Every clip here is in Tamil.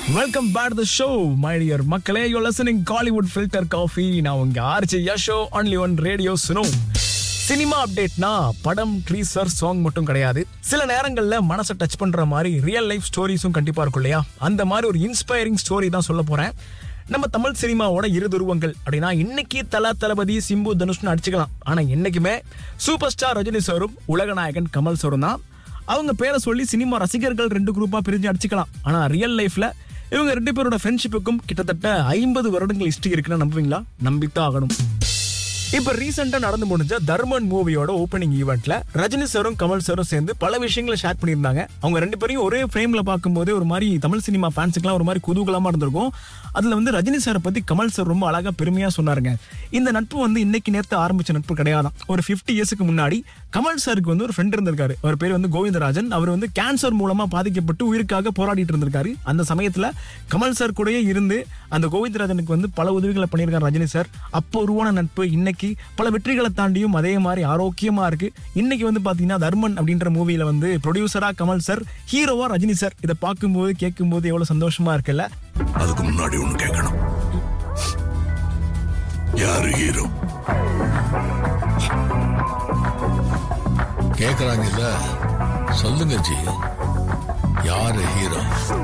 welcome back the show my dear மக்களே you listening Kollywood filter coffee நான் உங்க RJ Yasho only one radio Suno cinema அப்டேட்னா படம் ட்ரீசர் சாங் மட்டும் கிடையாது சில நேரங்கள்ல மனசை டச் பண்ற மாதிரி ரியல் லைஃப் ஸ்டோரிஸும் கண்டிப்பா இருக்கும் இல்லையா அந்த மாதிரி ஒரு இன்ஸ்பைரிங் ஸ்டோரி தான் சொல்ல போறேன் நம்ம தமிழ் சினிமாவோட இரு துருவங்கள் அப்படின்னா இன்னைக்கு தல தளபதி சிம்பு தனுஷ்னு அடிச்சுக்கலாம் ஆனா என்னைக்குமே சூப்பர் ஸ்டார் ரஜினி சாரும் உலகநாயகன் கமல் சாரும் தான் அவங்க பேரை சொல்லி சினிமா ரசிகர்கள் ரெண்டு குரூப்பா பிரிஞ்சு அடிச்சுக்கலாம் ஆனா ரியல் லைஃப்ல இவங்க ரெண்டு பேரோட ஃப்ரெண்ட்ஷிப்புக்கும் கிட்டத்தட்ட ஐம்பது வருடங்கள் ஹிஸ்டரி இருக்குன்னு நம்புவீங்களா நம்பித்தான் ஆகணும் இப்ப ரீசெண்டா நடந்து முடிஞ்ச தர்மன் மூவியோட ஓப்பனிங் ஈவெண்ட்ல ரஜினி சாரும் கமல் சாரும் சேர்ந்து பல விஷயங்களை ஷேர் பண்ணியிருந்தாங்க அவங்க ரெண்டு பேரையும் ஒரே ஃப்ரேம்ல பார்க்கும்போது ஒரு மாதிரி தமிழ் சினிமா ஃபேன்ஸுக்குலாம் ஒரு மாதிரி குதூகலமா இருந்திருக்கும் அதுல வந்து ரஜினி சாரை பத்தி கமல் சார் ரொம்ப அழகா பெருமையா சொன்னாருங்க இந்த நட்பு வந்து இன்னைக்கு நேரத்து ஆரம்பிச்ச நட்பு கிடையாதான் ஒரு 50 இயர்ஸ்க்கு முன்னாடி கமல் சாருக்கு வந்து ஒரு ஃப்ரெண்ட் இருந்திருக்காரு அவர் பேர் வந்து கோவிந்தராஜன் அவர் வந்து கேன்சர் மூலமா பாதிக்கப்பட்டு உயிருக்காக போராடிட்டு இருந்திருக்காரு அந்த சமயத்துல கமல் சார் கூடயே இருந்து அந்த கோவிந்தராஜனுக்கு வந்து பல உதவிகளை பண்ணியிருக்காரு ரஜினி சார் அப்போ உருவான நட்பு இன்னைக்கு பல வெற்றிகளை தாண்டியும் அதே மாதிரி ஆரோக்கியமா இருக்கு இன்னைக்கு வந்து பாத்தீங்கன்னா தர்மன் அப்படின்ற மூவில வந்து ப்ரொடியூசரா கமல் சார் ஹீரோவா ரஜினி சார் இதை பார்க்கும்போது கேட்கும்போது எவ்வளவு சந்தோஷமா இருக்குல்ல அதுக்கு முன்னாடி ஒண்ணு கேட்கணும் யாரு ஹீரோ கேக்குறாங்கல்ல சொல்லுங்க ஜி யாரு ஹீரோ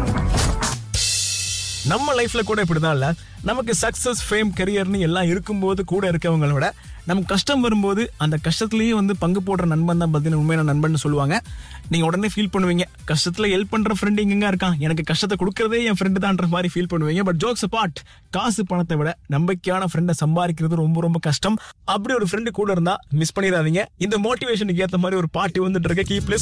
நம்ம லைஃப்ல கூட இப்படிதான் இல்ல நமக்கு சக்சஸ் ஃபேம் கரியர்னு எல்லாம் இருக்கும்போது கூட இருக்கவங்கள விட நமக்கு கஷ்டம் வரும்போது அந்த கஷ்டத்துலயே வந்து பங்கு போடுற நண்பன் தான் பார்த்தீங்கன்னா உண்மையான நண்பன் சொல்லுவாங்க நீங்க உடனே ஃபீல் பண்ணுவீங்க கஷ்டத்துல ஹெல்ப் பண்ற ஃப்ரெண்ட் எங்க இருக்கான் எனக்கு கஷ்டத்தை கொடுக்கறதே என் ஃப்ரெண்டு தான்ற மாதிரி ஃபீல் பண்ணுவீங்க பட் ஜோக்ஸ் பார்ட் காசு பணத்தை விட நம்பிக்கையான ஃப்ரெண்டை சம்பாதிக்கிறது ரொம்ப ரொம்ப கஷ்டம் அப்படி ஒரு ஃப்ரெண்டு கூட இருந்தா மிஸ் பண்ணிடாதீங்க இந்த மோட்டிவேஷனுக்கு ஏத்த மாதிரி ஒரு பாட்டு வந்துட்டு இருக்க கீப்